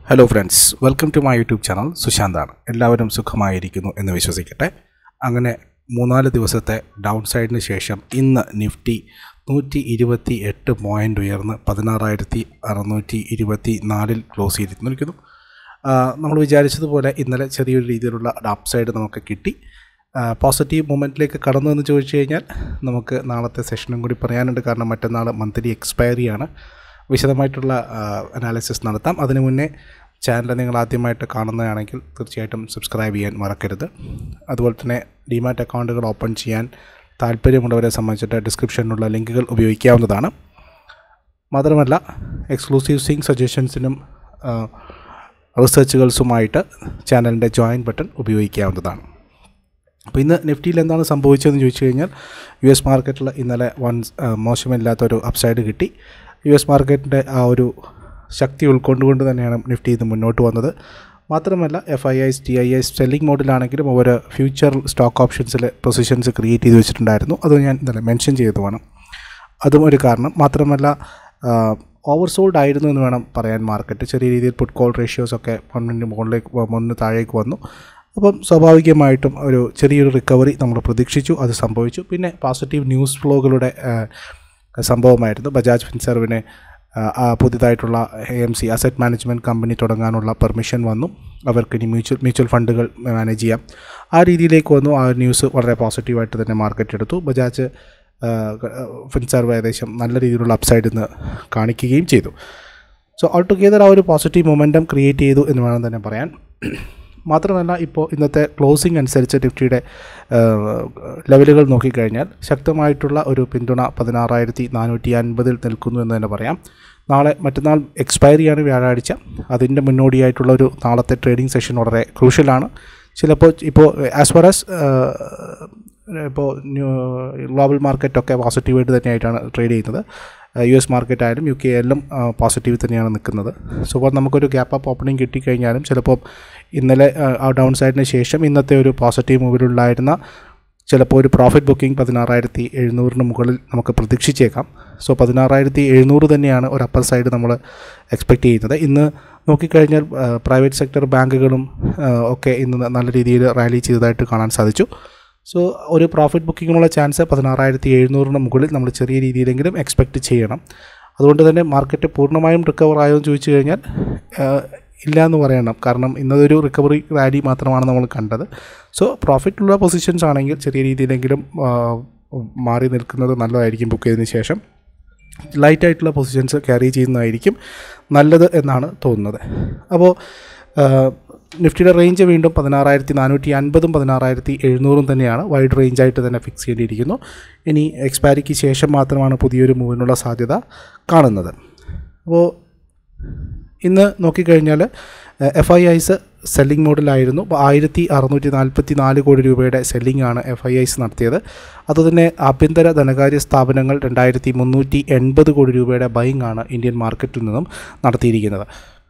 hello friends welcome to my YouTube channel സുശാന്താണ് എല്ലാവരും സുഖമായിരിക്കുന്നു എന്ന് വിശ്വസിക്കട്ടെ അങ്ങനെ മൂന്നാല് ദിവസത്തെ ഡൗൺ സൈഡിന് ശേഷം ഇന്ന് നിഫ്റ്റി നൂറ്റി ഇരുപത്തി എട്ട് പോയിൻ്റ് ഉയർന്ന് പതിനാറായിരത്തി അറുന്നൂറ്റി ഇരുപത്തി നാലിൽ ക്ലോസ് ചെയ്തിരിക്കുന്നു ആ, നമ്മൾ വിചാരിച്ചതുപോലെ ഇന്നലെ ചെറിയൊരു രീതിയിലുള്ള അപ്പ് സൈഡ് നമുക്ക് കിട്ടി പോസിറ്റീവ് മൊമെൻറ്റിലേക്ക് കടന്നു എന്ന് ചോദിച്ചു കഴിഞ്ഞാൽ നമുക്ക് നാളത്തെ സെഷനും കൂടി പറയാനുണ്ട് കാരണം മറ്റന്നാൾ മന്ത്ലി എക്സ്പയറിയാണ് വിശദമായിട്ടുള്ള അനാലിസിസ് നടത്താം അതിനു മുന്നേ ചാനൽ നിങ്ങൾ ആദ്യമായിട്ട് കാണുന്നതാണെങ്കിൽ തീർച്ചയായിട്ടും സബ്സ്ക്രൈബ് ചെയ്യാൻ മറക്കരുത് അതുപോലെ തന്നെ ഡിമാറ്റ് അക്കൗണ്ടുകൾ ഓപ്പൺ ചെയ്യാൻ താല്പര്യമുള്ളവരെ സംബന്ധിച്ചിട്ട് ഡിസ്ക്രിപ്ഷനിലുള്ള ലിങ്കുകൾ ഉപയോഗിക്കാവുന്നതാണ് മാത്രമല്ല എക്സ്ക്ലൂസീവ് സിങ് സജഷൻസിനും റിസർച്ചുകൾസുമായിട്ട് ചാനലിൻ്റെ ജോയിൻ ബട്ടൺ ഉപയോഗിക്കാവുന്നതാണ് അപ്പോൾ ഇന്ന് നിഫ്റ്റിയിൽ എന്താണ് സംഭവിച്ചതെന്ന് ചോദിച്ചു കഴിഞ്ഞാൽ യു എസ് മാർക്കറ്റിൽ ഇന്നലെ വൺ മോശമില്ലാത്തൊരു അപ്സൈഡ് കിട്ടി യു എസ് മാർക്കറ്റിൻ്റെ ആ ഒരു ശക്തി ഉൾക്കൊണ്ടുകൊണ്ട് തന്നെയാണ് നിഫ്റ്റി ഇത് മുന്നോട്ട് വന്നത് മാത്രമല്ല F I Is T I Is selling മോഡിലാണെങ്കിലും അവർ ഫ്യൂച്ചർ സ്റ്റോക്ക് ഓപ്ഷൻസിൽ പൊസിഷൻസ് ക്രിയേറ്റ് ചെയ്ത് വെച്ചിട്ടുണ്ടായിരുന്നു അത് ഞാൻ ഇന്നലെ മെൻഷൻ ചെയ്തതാണ് അതും ഒരു കാരണം മാത്രമല്ല ഓവർ സോൾഡ് ആയിരുന്നു എന്ന് വേണം പറയാൻ മാർക്കറ്റ് ചെറിയ രീതിയിൽ പുട്ട് കോൾ റേഷ്യോസ് ഒക്കെ ഒന്നിന് മുകളിലേക്ക് വ- ഒന്ന് താഴേക്ക് വന്നു അപ്പം സ്വാഭാവികമായിട്ടും ഒരു ചെറിയൊരു റിക്കവറി നമ്മൾ പ്രതീക്ഷിച്ചു അത് സംഭവിച്ചു പിന്നെ പോസിറ്റീവ് ന്യൂസ് ഫ്ലോകളുടെ ആ, സംഭവമായിരുന്നു ബജാജ് ഫിൻസർവിന് ആ, ആ പുതിയതായിട്ടുള്ള A M C asset management company തുടങ്ങാനുള്ള പെർമിഷൻ വന്നു അവർക്ക് ഇനി മ്യൂച്വൽ മ്യൂച്വൽ ഫണ്ടുകൾ മാനേജ് ചെയ്യാം ആ രീതിയിലേക്ക് വന്നു ആ ന്യൂസ് വളരെ പോസിറ്റീവായിട്ട് തന്നെ മാർക്കറ്റ് എടുത്തു ബജാജ് ആ, ഫിൻസർവ് ഏകദേശം നല്ല രീതിയിലുള്ള അപ്സൈഡ് ഇന്ന് കാണിക്കുകയും ചെയ്തു സോ ഓൾ ടുഗെദർ ആ ഒരു പോസിറ്റീവ് മൊമെൻറ്റം ക്രിയേറ്റ് ചെയ്തു എന്ന് വേണം തന്നെ പറയാൻ മാത്രമല്ല ഇപ്പോൾ ഇന്നത്തെ ക്ലോസിംഗ് അനുസരിച്ച് നിഫ്റ്റിയുടെ ലെവലുകൾ നോക്കിക്കഴിഞ്ഞാൽ ശക്തമായിട്ടുള്ള ഒരു പിന്തുണ പതിനാറായിരത്തി നാനൂറ്റി അൻപതിൽ നിൽക്കുന്നു എന്ന് തന്നെ പറയാം നാളെ മറ്റന്നാൾ എക്സ്പയറിയാണ് വ്യാഴാഴ്ച അതിൻ്റെ മുന്നോടിയായിട്ടുള്ള ഒരു നാളത്തെ ട്രേഡിംഗ് സെഷൻ വളരെ ക്രൂഷ്യലാണ് ചിലപ്പോൾ ഇപ്പോൾ ആസ് ഫാർ ആസ് ഇപ്പോൾ ഗ്ലോബൽ മാർക്കറ്റൊക്കെ പോസിറ്റീവായിട്ട് തന്നെയായിട്ടാണ് ട്രേഡ് ചെയ്യുന്നത് യു എസ് മാർക്കറ്റ് ആയാലും യു കെ ആയാലും പോസിറ്റീവ് തന്നെയാണ് നിൽക്കുന്നത് സോ അപ്പോൾ നമുക്കൊരു ഗ്യാപ്പ് അപ്പ് ഓപ്പണിംഗ് കിട്ടിക്കഴിഞ്ഞാലും ചിലപ്പോൾ ഇന്നലെ ആ ഡൗൺ സൈഡിന് ശേഷം ഇന്നത്തെ ഒരു പോസിറ്റീവ് മൂവിലുണ്ടായിരുന്ന ചിലപ്പോൾ ഒരു പ്രോഫിറ്റ് ബുക്കിംഗ് പതിനാറായിരത്തി എഴുന്നൂറിന് മുകളിൽ നമുക്ക് പ്രതീക്ഷിച്ചേക്കാം സോ പതിനാറായിരത്തി എഴുന്നൂറ് തന്നെയാണ് ഒരു അപ്പർ സൈഡ് നമ്മൾ എക്സ്പെക്റ്റ് ചെയ്യുന്നത് ഇന്ന് നോക്കിക്കഴിഞ്ഞാൽ പ്രൈവറ്റ് സെക്ടർ ബാങ്കുകളും ആ, ഒക്കെ ഇന്ന് നല്ല രീതിയിൽ റാലി ചെയ്തതായിട്ട് കാണാൻ സാധിച്ചു സോ ഒരു പ്രോഫിറ്റ് ബുക്കിങ്ങിനുള്ള ചാൻസ് പതിനാറായിരത്തി എഴുന്നൂറിന് മുകളിൽ നമ്മൾ ചെറിയ രീതിയിലെങ്കിലും എക്സ്പെക്റ്റ് ചെയ്യണം അതുകൊണ്ട് തന്നെ മാർക്കറ്റ് പൂർണ്ണമായും റിക്കവർ ആയോ എന്ന് ചോദിച്ചു കഴിഞ്ഞാൽ ആ, ഇല്ല എന്ന് പറയണം കാരണം ഇന്നതൊരു റിക്കവറി റാലി മാത്രമാണ് നമ്മൾ കണ്ടത് സോ പ്രോഫിറ്റുള്ള പൊസിഷൻസ് ആണെങ്കിൽ ചെറിയ രീതിയിലെങ്കിലും ആ, മാറി നിൽക്കുന്നത് നല്ലതായിരിക്കും ബുക്ക് ചെയ്തതിന് ശേഷം ലൈറ്റ് ആയിട്ടുള്ള പൊസിഷൻസ് ക്യാരി ചെയ്യുന്നതായിരിക്കും നല്ലത് എന്നാണ് തോന്നുന്നത് അപ്പോൾ നിഫ്റ്റിയുടെ റേഞ്ച് വീണ്ടും പതിനാറായിരത്തി നാനൂറ്റി അൻപതും പതിനാറായിരത്തി എഴുന്നൂറും തന്നെയാണ് വൈഡ് റേഞ്ചായിട്ട് തന്നെ ഫിക്സ് ചെയ്യേണ്ടിയിരിക്കുന്നു ഇനി എക്സ്പയറിക്ക് ശേഷം മാത്രമാണ് പുതിയൊരു മൂവിനുള്ള സാധ്യത കാണുന്നത് അപ്പോൾ ഇന്ന് നോക്കിക്കഴിഞ്ഞാൽ എഫ് ഐ ഐസ് സെല്ലിംഗ് മോഡിലായിരുന്നു അപ്പോൾ ആയിരത്തി അറുന്നൂറ്റി നാൽപ്പത്തി നാല് കോടി രൂപയുടെ സെല്ലിംഗ് ആണ് എഫ് ഐ ഐസ് നടത്തിയത് അതുതന്നെ ആഭ്യന്തര ധനകാര്യ സ്ഥാപനങ്ങൾ രണ്ടായിരത്തി മുന്നൂറ്റി എൺപത് കോടി രൂപയുടെ ബൈങ് ആണ് ഇന്ത്യൻ മാർക്കറ്റിൽ നിന്നും നടത്തിയിരിക്കുന്നത്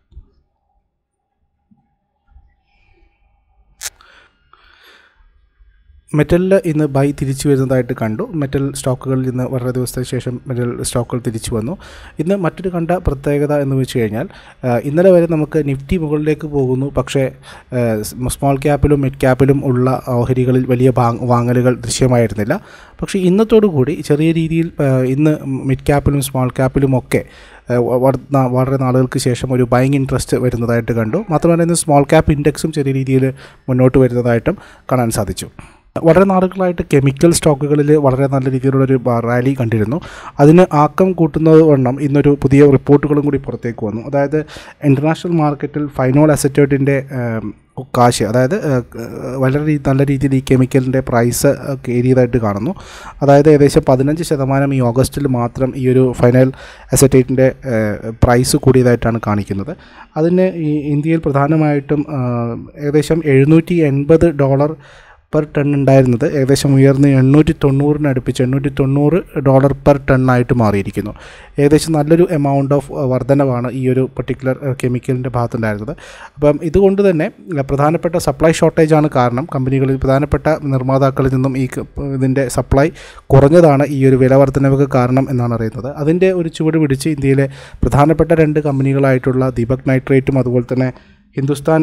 മെറ്റലിൽ ഇന്ന് ബൈ തിരിച്ചു വരുന്നതായിട്ട് കണ്ടു മെറ്റൽ സ്റ്റോക്കുകളിൽ ഇന്ന് വളരെ ദിവസത്തിന് ശേഷം മെറ്റൽ സ്റ്റോക്കുകൾ തിരിച്ചു വന്നു ഇന്ന് മറ്റൊരു കണ്ട പ്രത്യേകത എന്ന് വെച്ച് കഴിഞ്ഞാൽ ആ, ഇന്നലെ വരെ നമുക്ക് നിഫ്റ്റി മുകളിലേക്ക് പോകുന്നു പക്ഷേ ആ, സ്മോൾ ക്യാപ്പിലും മിഡ് ക്യാപ്പിലും ഉള്ള ഓഹരികളിൽ വലിയ ഭാ- വാങ്ങലുകൾ ദൃശ്യമായിരുന്നില്ല പക്ഷേ ഇന്നത്തോടു കൂടി ചെറിയ രീതിയിൽ ആ, ഇന്ന് മിഡ് ക്യാപ്പിലും സ്മോൾ ക്യാപ്പിലും ഒക്കെ ആ, വ- വ- നാ- വളരെ നാളുകൾക്ക് ശേഷം ഒരു ബൈങ് ഇൻട്രസ്റ്റ് വരുന്നതായിട്ട് കണ്ടു മാത്രമല്ല ഇന്ന് സ്മോൾ ക്യാപ്പ് ഇൻഡെക്സും ചെറിയ രീതിയിൽ മുന്നോട്ട് വരുന്നതായിട്ടും കാണാൻ സാധിച്ചു വളരെ നാളുകളായിട്ട് കെമിക്കൽ സ്റ്റോക്കുകളിൽ വളരെ നല്ല രീതിയിലുള്ളൊരു ബ- റാലി കണ്ടിരുന്നു അതിന് ആക്കം കൂട്ടുന്നത് വണ്ണം ഇന്നൊരു പുതിയ റിപ്പോർട്ടുകളും കൂടി പുറത്തേക്ക് വന്നു അതായത് ഇൻ്റർനാഷണൽ മാർക്കറ്റിൽ ഫൈനോൾ അസറ്റേറ്റിൻ്റെ കാശ് അതായത് ഏഹ്, ഏഹ്, വളരെ രീ- നല്ല രീതിയിൽ ഈ കെമിക്കലിൻ്റെ പ്രൈസ് കയറിയതായിട്ട് കാണുന്നു അതായത് ഏകദേശം പതിനഞ്ച് ശതമാനം ഈ ഓഗസ്റ്റിൽ മാത്രം ഈ ഒരു ഫൈനൽ അസറ്റേറ്റിൻ്റെ പ്രൈസ് കൂടിയതായിട്ടാണ് കാണിക്കുന്നത് അതിന് ഈ ഇന്ത്യയിൽ പ്രധാനമായിട്ടും ഏഹ്, ഏകദേശം എഴുന്നൂറ്റി എൺപത് ഡോളർ പെർ ടൺ ഉണ്ടായിരുന്നത് ഏകദേശം ഉയർന്ന് എണ്ണൂറ്റി തൊണ്ണൂറിന് അടുപ്പിച്ച് എണ്ണൂറ്റി തൊണ്ണൂറ് ഡോളർ പെർ ടണ്ണായിട്ട് മാറിയിരിക്കുന്നു ഏകദേശം നല്ലൊരു എമൗണ്ട് ഓഫ് വർധനവാണ് ഈ ഒരു പർട്ടിക്കുലർ കെമിക്കലിൻ്റെ ഭാഗത്തുണ്ടായിരുന്നത് അപ്പം ഇതുകൊണ്ട് തന്നെ പ്രധാനപ്പെട്ട സപ്ലൈ ഷോർട്ടേജാണ് കാരണം കമ്പനികളിൽ പ്രധാനപ്പെട്ട നിർമ്മാതാക്കളിൽ നിന്നും ഈ ക- ഇതിൻ്റെ സപ്ലൈ കുറഞ്ഞതാണ് ഈ ഒരു വില വർധനവുക്ക് കാരണം എന്നാണ് അറിയുന്നത് അതിൻ്റെ ഒരു ചുവട് പിടിച്ച് ഇന്ത്യയിലെ പ്രധാനപ്പെട്ട രണ്ട് കമ്പനികളായിട്ടുള്ള ദീപക് നൈട്രേറ്റും അതുപോലെ തന്നെ ഹിന്ദുസ്ഥാൻ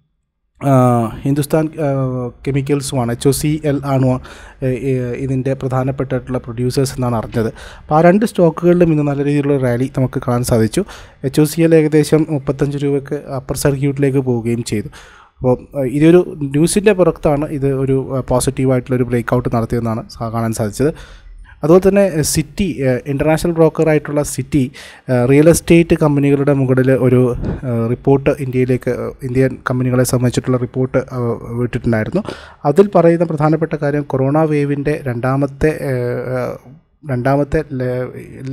ആ, ഹിന്ദുസ്ഥാൻ ആ, കെമിക്കൽസുമാണ് എച്ച് ഒ സി എൽ ആണ് ഇതിൻ്റെ പ്രധാനപ്പെട്ടിട്ടുള്ള പ്രൊഡ്യൂസേഴ്സ് എന്നാണ് അറിഞ്ഞത് അപ്പോൾ ആ രണ്ട് സ്റ്റോക്കുകളിലും ഇന്ന് നല്ല രീതിയിലുള്ള റാലി നമുക്ക് കാണാൻ സാധിച്ചു എച്ച് ഒ സി എൽ ഏകദേശം മുപ്പത്തഞ്ച് രൂപയ്ക്ക് അപ്പർ സർക്യൂട്ടിലേക്ക് പോവുകയും ചെയ്തു അപ്പോൾ ആ, ഇതൊരു ന്യൂസിൻ്റെ പുറത്താണ് ഇത് ഒരു പോസിറ്റീവായിട്ടുള്ളൊരു ബ്രേക്ക് ഔട്ട് നടത്തിയതെന്നാണ് സാ- കാണാൻ സാധിച്ചത് അതുപോലെ തന്നെ സിറ്റി ഇൻ്റർനാഷണൽ ബ്രോക്കറായിട്ടുള്ള സിറ്റി റിയൽ എസ്റ്റേറ്റ് കമ്പനികളുടെ മുകളിൽ ഒരു റിപ്പോർട്ട് ഇന്ത്യയിലേക്ക് ഏഹ്, ഇന്ത്യൻ കമ്പനികളെ സംബന്ധിച്ചിട്ടുള്ള റിപ്പോർട്ട് ഏഹ്, വിട്ടിട്ടുണ്ടായിരുന്നു അതിൽ പറയുന്ന പ്രധാനപ്പെട്ട കാര്യം കൊറോണ വേവിൻ്റെ രണ്ടാമത്തെ ഏഹ്, ഏഹ്, രണ്ടാമത്തെ ലെ-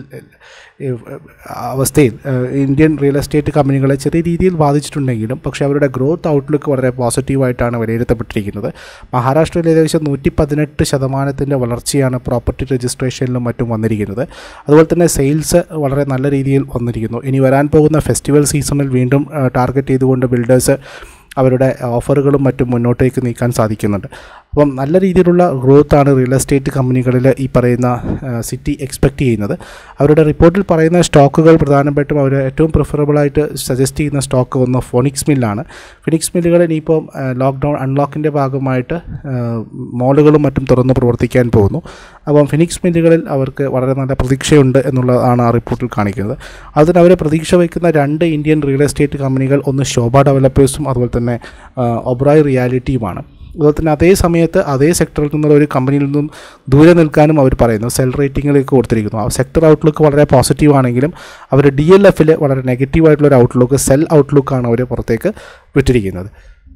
ഏഹ്, അവസ്ഥയിൽ ഏഹ്, ഇന്ത്യൻ റിയൽ എസ്റ്റേറ്റ് കമ്പനികളെ ചെറിയ രീതിയിൽ ബാധിച്ചിട്ടുണ്ടെങ്കിലും പക്ഷേ അവരുടെ ഗ്രോത്ത് ഔട്ട്ലുക്ക് വളരെ പോസിറ്റീവായിട്ടാണ് വിലയിരുത്തപ്പെട്ടിരിക്കുന്നത് മഹാരാഷ്ട്രയിൽ ഏകദേശം നൂറ്റി പതിനെട്ട് ശതമാനത്തിൻ്റെ വളർച്ചയാണ് പ്രോപ്പർട്ടി രജിസ്ട്രേഷനിലും മറ്റും വന്നിരിക്കുന്നത് അതുപോലെ തന്നെ സെയിൽസ് വളരെ നല്ല രീതിയിൽ വന്നിരിക്കുന്നു ഇനി വരാൻ പോകുന്ന ഫെസ്റ്റിവൽ സീസണിൽ വീണ്ടും ടാർഗറ്റ് ചെയ്തുകൊണ്ട് ബിൽഡേഴ്സ് അവരുടെ ഓഫറുകളും മറ്റും മുന്നോട്ടേക്ക് നീക്കാൻ സാധിക്കുന്നുണ്ട് അപ്പം നല്ല രീതിയിലുള്ള ഗ്രോത്താണ് റിയൽ എസ്റ്റേറ്റ് കമ്പനികളിൽ ഈ പറയുന്ന ആ, സിറ്റി എക്സ്പെക്റ്റ് ചെയ്യുന്നത് അവരുടെ റിപ്പോർട്ടിൽ പറയുന്ന സ്റ്റോക്കുകൾ പ്രധാനമായിട്ടും അവർ ഏറ്റവും പ്രിഫറബിളായിട്ട് സജസ്റ്റ് ചെയ്യുന്ന സ്റ്റോക്ക് ഒന്ന് ഫോണിക്സ് മില്ലാണ് ഫിനിക്സ് മില്ലുകൾ ഇനിയിപ്പോൾ ലോക്ക്ഡൗൺ അൺലോക്കിൻ്റെ ഭാഗമായിട്ട് ആ, മോളുകളും മറ്റും തുറന്ന് പ്രവർത്തിക്കാൻ പോകുന്നു അപ്പം ഫിനിക്സ് മില്ലുകളിൽ അവർക്ക് വളരെ നല്ല പ്രതീക്ഷയുണ്ട് എന്നുള്ളതാണ് ആ റിപ്പോർട്ടിൽ കാണിക്കുന്നത് അതിന് അവർ പ്രതീക്ഷ വയ്ക്കുന്ന രണ്ട് ഇന്ത്യൻ റിയൽ എസ്റ്റേറ്റ് കമ്പനികൾ ഒന്ന് ശോഭ ഡെവലപ്പേഴ്സും അതുപോലെ തന്നെ ഒബ്രായ് റിയാലിറ്റിയുമാണ് അതുപോലെ തന്നെ അതേ സമയത്ത് അതേ സെക്ടറിൽ നിന്നുള്ള ഒരു കമ്പനിയിൽ നിന്നും ദൂരെ നിൽക്കാനും അവർ പറയുന്നു സെൽ റേറ്റിങ്ങിലേക്ക് കൊടുത്തിരിക്കുന്നു ആ സെക്ടർ ഔട്ട്ലുക്ക് വളരെ പോസിറ്റീവ് ആണെങ്കിലും അവർ ഡി എൽ എഫിൽ വളരെ നെഗറ്റീവായിട്ടുള്ള ഒരു ഔട്ട്ലുക്ക് സെൽ ഔട്ട്ലുക്കാണ് അവർ പുറത്തേക്ക് വിട്ടിരിക്കുന്നത്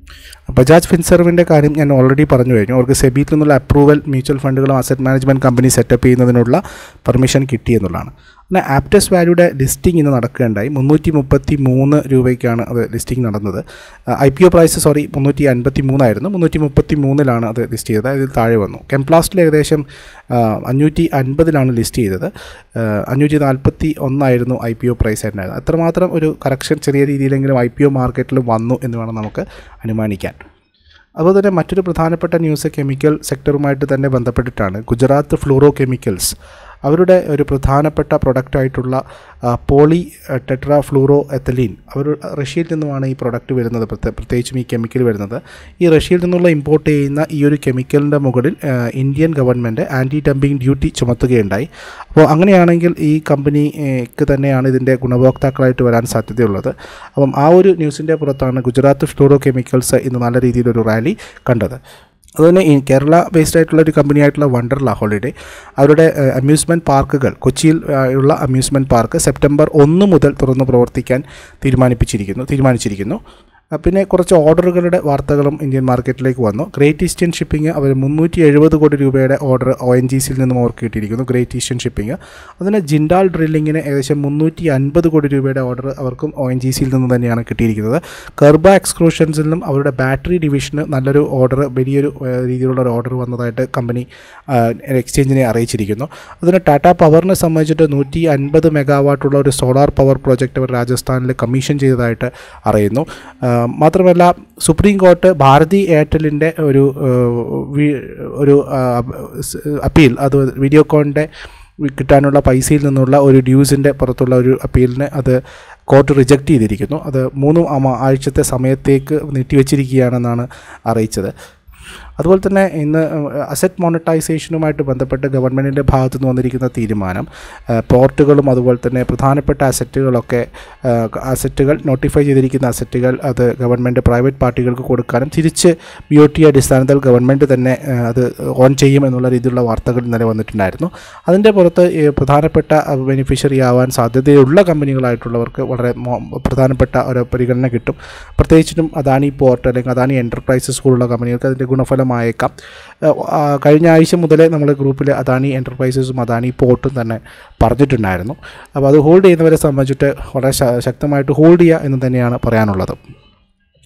ബജാജ് ഫിൻസർവിൻ്റെ കാര്യം ഞാൻ ഓൾറെഡി പറഞ്ഞു കഴിഞ്ഞു അവർക്ക് സെബിയിൽ നിന്നുള്ള അപ്രൂവൽ മ്യൂച്വൽ ഫണ്ടുകളും അസറ്റ് മാനേജ്മെൻറ്റ് കമ്പനി സെറ്റപ്പ് ചെയ്യുന്നതിനുള്ള പെർമിഷൻ കിട്ടി എന്നുള്ളതാണ് പിന്നെ ആപ്റ്റസ് വാല്യൂടെ ലിസ്റ്റിംഗ് ഇന്ന് നടക്കുകയുണ്ടായി മുന്നൂറ്റി മുപ്പത്തി മൂന്ന് രൂപയ്ക്കാണ് അത് ലിസ്റ്റിംഗ് നടന്നത് I P O price sorry മുന്നൂറ്റി അൻപത്തി മൂന്നായിരുന്നു മുന്നൂറ്റി മുപ്പത്തി മൂന്നിലാണ് അത് ലിസ്റ്റ് ചെയ്തത് അതിൽ താഴെ വന്നു കെംപ്ലാസ്റ്റിൽ ഏകദേശം ആ, അഞ്ഞൂറ്റി അൻപതിലാണ് ലിസ്റ്റ് ചെയ്തത് ആ, അഞ്ഞൂറ്റി നാൽപ്പത്തി ഒന്നായിരുന്നു ഐ പി ഒ പ്രൈസ് ഉണ്ടായിരുന്നത് അത്രമാത്രം ഒരു കറക്ഷൻ ചെറിയ രീതിയിലെങ്കിലും ഐ പി ഒ മാർക്കറ്റിൽ വന്നു എന്ന് വേണം നമുക്ക് അനുമാനിക്കാൻ അതുപോലെ തന്നെ മറ്റൊരു പ്രധാനപ്പെട്ട ന്യൂസ് കെമിക്കൽ സെക്ടറുമായിട്ട് തന്നെ ബന്ധപ്പെട്ടിട്ടാണ് ഗുജറാത്ത് ഫ്ലൂറോ കെമിക്കൽസ് അവരുടെ ഒരു പ്രധാനപ്പെട്ട പ്രൊഡക്റ്റായിട്ടുള്ള പോളി ടെട്രാ ഫ്ലൂറോ എത്തലീൻ അവർ റഷ്യയിൽ നിന്നുമാണ് ഈ പ്രൊഡക്റ്റ് വരുന്നത് പ്രത്യേക പ്രത്യേകിച്ചും ഈ കെമിക്കൽ വരുന്നത് ഈ റഷ്യയിൽ നിന്നുള്ള ഇമ്പോർട്ട് ചെയ്യുന്ന ഈ ഒരു കെമിക്കലിൻ്റെ മുകളിൽ ആ, Indian government anti dumping duty ചുമത്തുകയുണ്ടായി അപ്പോൾ അങ്ങനെയാണെങ്കിൽ ഈ കമ്പനിക്ക് തന്നെയാണ് ഇതിൻ്റെ ഗുണഭോക്താക്കളായിട്ട് വരാൻ സാധ്യതയുള്ളത് അപ്പം ആ ഒരു ന്യൂസിൻ്റെ പുറത്താണ് ഗുജറാത്ത് ഫ്ലൂറോ കെമിക്കൽസ് ഇന്ന് നല്ല രീതിയിലൊരു റാലി കണ്ടത് അതുതന്നെ ഈ കേരള ബേസ്ഡ് ആയിട്ടുള്ള ഒരു കമ്പനി ആയിട്ടുള്ള വണ്ടർല ഹോളിഡേ അവരുടെ അമ്യൂസ്മെൻറ്റ് പാർക്കുകൾ കൊച്ചിയിൽ ആ, ഉള്ള അമ്യൂസ്മെൻറ്റ് പാർക്ക് സെപ്റ്റംബർ ഒന്ന് മുതൽ തുറന്ന് പ്രവർത്തിക്കാൻ തീരുമാനിപ്പിച്ചിരിക്കുന്നു തീരുമാനിച്ചിരിക്കുന്നു ആ, പിന്നെ കുറച്ച് ഓർഡറുകളുടെ വാർത്തകളും ഇന്ത്യൻ മാർക്കറ്റിലേക്ക് വന്നു ഗ്രേറ്റ് ഈസ്റ്റേൺ ഷിപ്പിംഗ് അവർ മുന്നൂറ്റി എഴുപത് കോടി രൂപയുടെ ഓർഡർ ഒ എൻ ജി സിയിൽ നിന്നും അവർക്ക് കിട്ടിയിരിക്കുന്നു ഗ്രേറ്റ് ഈസ്റ്റേൺ ഷിപ്പിംഗ് അതിന് ജിൻഡാൽ ഡ്രില്ലിങ്ങിന് ഏകദേശം മുന്നൂറ്റി അൻപത് കോടി രൂപയുടെ ഓർഡർ അവർക്കും ഒ എൻ ജി സിയിൽ നിന്ന് തന്നെയാണ് കിട്ടിയിരിക്കുന്നത് കർബ എക്സ്ക്ലൂഷൻസിൽ നിന്നും അവരുടെ ബാറ്ററി ഡിവിഷന് നല്ലൊരു ഓർഡർ വലിയൊരു ഏഹ്, രീതിയിലുള്ള ഒരു ഓർഡർ വന്നതായിട്ട് കമ്പനി എക്സ്ചേഞ്ചിനെ അറിയിച്ചിരിക്കുന്നു അതിന് ടാറ്റ പവറിനെ സംബന്ധിച്ചിട്ട് നൂറ്റി അൻപത് മെഗാവാട്ടുള്ള ഒരു സോളാർ പവർ പ്രോജക്റ്റ് അവർ രാജസ്ഥാനിൽ കമ്മീഷൻ ചെയ്തതായിട്ട് അറിയുന്നു ആ, മാത്രമല്ല സുപ്രീം കോർട്ട് ഭാരതി എയർടെലിൻ്റെ ഒരു ആ, വി- ഒരു ആ, സ് അപ്പീൽ അത് വീഡിയോകോണിൻ്റെ കിട്ടാനുള്ള പൈസയിൽ നിന്നുള്ള ഒരു ഡ്യൂസിൻ്റെ പുറത്തുള്ള ഒരു അപ്പീലിനെ അത് കോർട്ട് റിജക്റ്റ് ചെയ്തിരിക്കുന്നു അത് മൂന്ന് ആമ- ആഴ്ചത്തെ സമയത്തേക്ക് നീട്ടിവെച്ചിരിക്കുകയാണെന്നാണ് അറിയിച്ചത് അതുപോലെ തന്നെ ഇന്ന് അസറ്റ് മോണിറ്റൈസേഷനുമായിട്ട് ബന്ധപ്പെട്ട് ഗവൺമെൻറ്റിൻ്റെ ഭാഗത്തു നിന്ന് വന്നിരിക്കുന്ന തീരുമാനം ആ, പോർട്ടുകളും അതുപോലെ തന്നെ പ്രധാനപ്പെട്ട അസറ്റുകളൊക്കെ ആ, അസറ്റുകൾ നോട്ടിഫൈ ചെയ്തിരിക്കുന്ന അസറ്റുകൾ അത് ഗവൺമെൻറ് പ്രൈവറ്റ് പാർട്ടികൾക്ക് കൊടുക്കാനും തിരിച്ച് ബി ഒ ടി അടിസ്ഥാനത്തിൽ ഗവൺമെൻറ് തന്നെ ആ, അത് ഓൺ ചെയ്യും എന്നുള്ള രീതിയിലുള്ള വാർത്തകൾ ഇന്നലെ വന്നിട്ടുണ്ടായിരുന്നു അതിൻ്റെ പുറത്ത് ഈ പ്രധാനപ്പെട്ട ബെനിഫിഷ്യറി ആവാൻ സാധ്യതയുള്ള കമ്പനികളായിട്ടുള്ളവർക്ക് വളരെ മോ- പ്രധാനപ്പെട്ട ഒരു പരിഗണന കിട്ടും പ്രത്യേകിച്ചും അദാനി പോർട്ട് അല്ലെങ്കിൽ അദാനി എൻ്റർപ്രൈസസ് പോലുള്ള കമ്പനികൾക്ക് അതിൻ്റെ ഗുണഫലമായേക്കാം ഏഹ് ആ, കഴിഞ്ഞ ആഴ്ച മുതലേ നമ്മൾ ഗ്രൂപ്പിൽ അദാനി എൻ്റർപ്രൈസസും അദാനി പോർട്ടും തന്നെ പറഞ്ഞിട്ടുണ്ടായിരുന്നു അപ്പോൾ അത് ഹോൾഡ് ചെയ്യുന്നവരെ സംബന്ധിച്ചിട്ട് വളരെ ശ- ശക്തമായിട്ട് ഹോൾഡ് ചെയ്യുക എന്ന് തന്നെയാണ് പറയാനുള്ളത്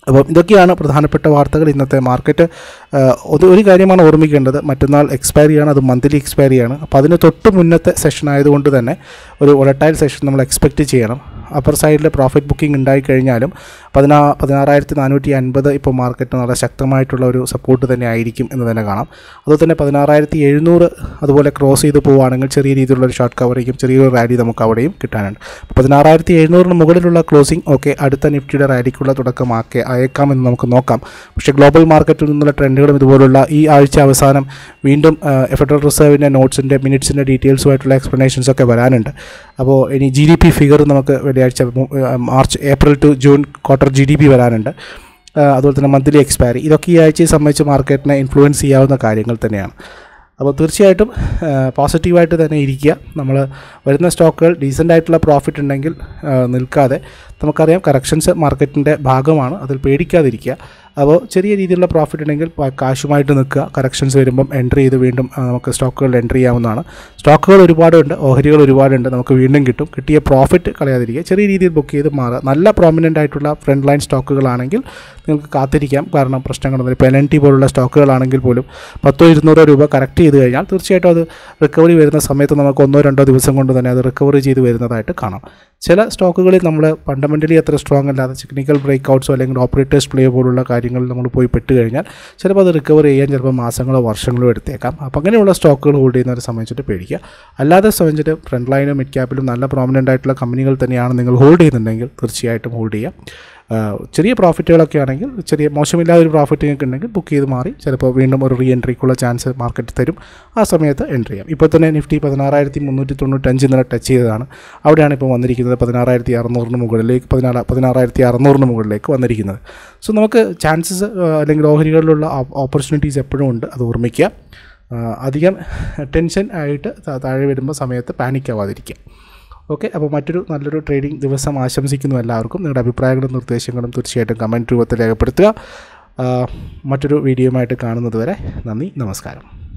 അപ്പം ഇതൊക്കെയാണ് പ്രധാനപ്പെട്ട വാർത്തകൾ ഇന്നത്തെ മാർക്കറ്റ് ഒരു ഒരു കാര്യമാണ് ഓർമ്മിക്കേണ്ടത് മറ്റന്നാൾ എക്സ്പയറി ആണ് അത് മന്ത്ലി എക്സ്പയറി ആണ് അപ്പോൾ അതിന് തൊട്ട് മുന്നത്തെ സെഷൻ ആയതുകൊണ്ട് തന്നെ ഒരു വൊളറ്റൈൽ സെഷൻ നമ്മൾ എക്സ്പെക്റ്റ് ചെയ്യണം അപ്പർ സൈഡിൽ പ്രോഫിറ്റ് ബുക്കിംഗ് ഉണ്ടായി കഴിഞ്ഞാലും പതിനാ പതിനാറായിരത്തി നാനൂറ്റി അൻപത് ഇപ്പോൾ മാർക്കറ്റ് വളരെ ശക്തമായിട്ടുള്ള ഒരു സപ്പോർട്ട് തന്നെ ആയിരിക്കും എന്ന് തന്നെ കാണാം അതുപോലെ തന്നെ പതിനാറായിരത്തി എഴുന്നൂറ് അതുപോലെ ക്രോസ് ചെയ്ത് പോവുകയാണെങ്കിൽ ചെറിയ രീതിയിലുള്ള ഒരു ഷോർട്ട് കവറേക്കും ചെറിയൊരു റാലി നമുക്ക് അവിടെയും കിട്ടാനുണ്ട് പതിനാറായിരത്തി എഴുന്നൂറിന് മുകളിലുള്ള ക്ലോസിംഗ് ഓക്കെ അടുത്ത നിഫ്റ്റിയുടെ റാലിക്കുള്ള തുടക്കമാക്കി അയക്കാമെന്ന് നമുക്ക് നോക്കാം പക്ഷേ ഗ്ലോബൽ മാർക്കറ്റിൽ നിന്നുള്ള ട്രെൻഡുകളും ഇതുപോലുള്ള ഈ ആഴ്ച അവസാനം വീണ്ടും ഫെഡറൽ റിസർവിൻ്റെ നോട്ട്സിൻ്റെ മിനിറ്റ്സിൻ്റെ ഡീറ്റെയിൽസുമായിട്ടുള്ള എക്സ്പ്ലനേഷൻസ് ഒക്കെ വരാനുണ്ട് അപ്പോൾ ഇനി ജി ഡി പി ഫിഗർ നമുക്ക് വെള്ളിയാഴ്ച മു- ആ, March April to June quarter G D P വരാനുണ്ട് ആ, അതുപോലെ തന്നെ മന്ത്ലി എക്സ്പയറി ഇതൊക്കെ ഈ ആഴ്ചയെ സംബന്ധിച്ച് മാർക്കറ്റിനെ ഇൻഫ്ലുവൻസ് ചെയ്യാവുന്ന കാര്യങ്ങൾ തന്നെയാണ് അപ്പോൾ തീർച്ചയായിട്ടും പോസിറ്റീവായിട്ട് തന്നെ ഇരിക്കുക നമ്മൾ വരുന്ന സ്റ്റോക്കുകൾ ഡീസൻ്റ് ആയിട്ടുള്ള പ്രോഫിറ്റ് ഉണ്ടെങ്കിൽ ആ, നിൽക്കാതെ നമുക്കറിയാം കറക്ഷൻസ് മാർക്കറ്റിൻ്റെ ഭാഗമാണ് അതിൽ പേടിക്കാതിരിക്കുക അപ്പോൾ ചെറിയ രീതിയിലുള്ള പ്രോഫിറ്റ് ഉണ്ടെങ്കിൽ പ- കാശുമായിട്ട് നിൽക്കുക കറക്ഷൻസ് വരുമ്പം എൻട്രി ചെയ്ത് വീണ്ടും ആ, നമുക്ക് സ്റ്റോക്കുകളിൽ എൻട്രി ചെയ്യാവുന്നതാണ് സ്റ്റോക്കുകൾ ഒരുപാടുണ്ട് ഓഹരികൾ ഒരുപാടുണ്ട് നമുക്ക് വീണ്ടും കിട്ടും കിട്ടിയ പ്രോഫിറ്റ് കളയാതിരിക്കുക ചെറിയ രീതിയിൽ ബുക്ക് ചെയ്ത് മാറുക നല്ല പ്രോമിനൻ്റ് ആയിട്ടുള്ള ഫ്രണ്ട് ലൈൻ സ്റ്റോക്കുകളാണെങ്കിൽ നിങ്ങൾക്ക് കാത്തിരിക്കാം കാരണം പ്രശ്നങ്ങളൊന്നും ഇപ്പോൾ എൽ എൻ ടി പോലുള്ള സ്റ്റോക്കുകളാണെങ്കിൽ പോലും പത്തോ ഇരുന്നൂറോ രൂപ കറക്റ്റ് ചെയ്ത് കഴിഞ്ഞാൽ തീർച്ചയായിട്ടും അത് റിക്കവറി വരുന്ന സമയത്ത് നമുക്ക് ഒന്നോ രണ്ടോ ദിവസം കൊണ്ട് തന്നെ അത് റിക്കവറി ചെയ്ത് വരുന്നതായിട്ട് കാണാം ചില സ്റ്റോക്കുകളിൽ നമ്മൾ ഫണ്ടമെൻ്റലി അത്ര സ്ട്രോങ് അല്ലാതെ ടെക്നിക്കൽ ബ്രേക്ക് ഔട്ട്സോ അല്ലെങ്കിൽ ഓപ്പറേറ്റേഴ്സ് പ്ലേ പോലുള്ള കാര്യങ്ങളിൽ നമ്മൾ പോയി പെട്ട് കഴിഞ്ഞാൽ ചിലപ്പോൾ അത് റിക്കവർ ചെയ്യാൻ ചിലപ്പോൾ മാസങ്ങളോ വർഷങ്ങളോ എടുത്തേക്കാം അപ്പോൾ അങ്ങനെയുള്ള സ്റ്റോക്കുകൾ ഹോൾഡ് ചെയ്യുന്നവരെ സംബന്ധിച്ചിട്ട് പേടിക്കുക അല്ലാതെ സംബന്ധിച്ചിട്ട് ഫ്രണ്ട് ലൈനും മിഡ് ക്യാപ്പിലും നല്ല പ്രോമിനൻ്റ് ആയിട്ടുള്ള കമ്പനികൾ തന്നെയാണ് നിങ്ങൾ ഹോൾഡ് ചെയ്യുന്നുണ്ടെങ്കിൽ തീർച്ചയായിട്ടും ഹോൾഡ് ചെയ്യുക ആ, ചെറിയ പ്രോഫിറ്റുകളൊക്കെ ആണെങ്കിൽ ചെറിയ മോശമില്ലാത്ത ഒരു പ്രോഫിറ്റ് നിങ്ങൾക്ക് ഉണ്ടെങ്കിൽ ബുക്ക് ചെയ്ത് മാറി ചിലപ്പോൾ വീണ്ടും ഒരു റീ എൻട്രിക്കുള്ള ചാൻസ് മാർക്കറ്റ് തരും ആ സമയത്ത് എൻട്രി ചെയ്യാം ഇപ്പോൾ തന്നെ നിഫ്റ്റി പതിനാറായിരത്തി മുന്നൂറ്റി തൊണ്ണൂറ്റഞ്ച് ഇന്നലെ ടച്ച് ചെയ്തതാണ് അവിടെയാണ് ഇപ്പോൾ വന്നിരിക്കുന്നത് പതിനാറായിരത്തി അറുന്നൂറിന് മുകളിലേക്ക് പതിനാറ് പതിനാറായിരത്തി അറുന്നൂറിന് മുകളിലേക്ക് വന്നിരിക്കുന്നത് സോ നമുക്ക് ചാൻസസ് അല്ലെങ്കിൽ ഓഹരികളിലുള്ള ഓപ്പർച്യൂണിറ്റീസ് എപ്പോഴും ഉണ്ട് അത് ഓർമ്മിക്കുക ആ, അധികം ടെൻഷൻ ആയിട്ട് താ- താഴെ വരുമ്പോൾ സമയത്ത് പാനിക് ആവാതിരിക്കുക ഓക്കെ അപ്പോൾ മറ്റൊരു നല്ലൊരു ട്രേഡിംഗ് ദിവസം ആശംസിക്കുന്നു എല്ലാവർക്കും നിങ്ങളുടെ അഭിപ്രായങ്ങളും നിർദ്ദേശങ്ങളും തീർച്ചയായിട്ടും കമൻറ്റ് രൂപത്തിൽ രേഖപ്പെടുത്തുക ആ, മറ്റൊരു വീഡിയോയുമായിട്ട് കാണുന്നത് വരെ നന്ദി നമസ്കാരം